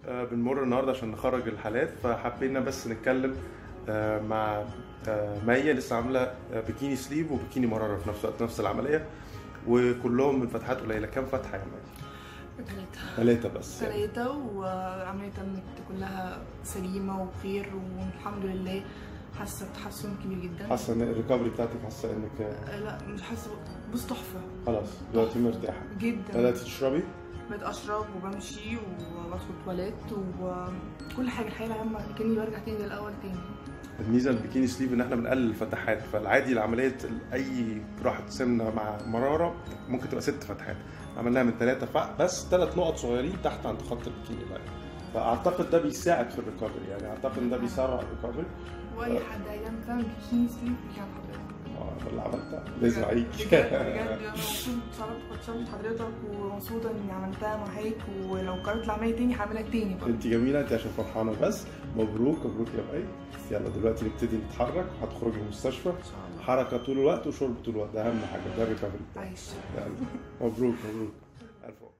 آه، بنمر النهارده عشان نخرج الحالات فحبينا بس نتكلم آه، مع آه، مية لسه عامله آه، بيكيني سليف وبيكيني مراره في نفس الوقت نفس العمليه وكلهم من فتحات قليله كام فتحه يا مية؟ ثلاثة ثلاثه بس يعني. ثلاثة وعملية تمت كلها سليمة وبخير والحمد لله حاسة بتحسن كبير جدا حاسه ان الريكفري بتاعتك حاسه انك آه، آه، لا مش حاسة بص تحفة خلاص دلوقتي مرتاحه جدا بداتي تشربي؟ بقيت اشرب وبمشي وبدخل تواليت وكل حاجة الحياة العامة كأني برجع تاني للأول تاني الميزه البيكيني سليف ان احنا بنقلل الفتحات فالعادي العمليه اي جراحه سمنه مع مراره ممكن تبقى ست فتحات عملناها من ثلاثه ف... بس ثلاث نقط صغيرين تحت عند خط البيكيني لاين فاعتقد ده بيساعد في الريكفري يعني اعتقد ان ده بيسرع الريكفري وأي حد هيعمل فعلا بيكيني سليب بيكلم حضرتك اه ده اللي عملتها لازم اعيد بجد بجد انا مبسوطة اتشرفت حضرتك ومبسوطة اني عملتها معاك ولو قررت العملية تاني هعملها تاني برضه انت جميله انت عشان فرحانه بس مبروك مبروك يا بقى يلا دلوقتي نبتدي نتحرك وهتخرجي من المستشفى ان شاء الله حركه طول الوقت وشرب طول الوقت ده اهم حاجه ده الريكفري عايش يلا مبروك مبروك الف مبروك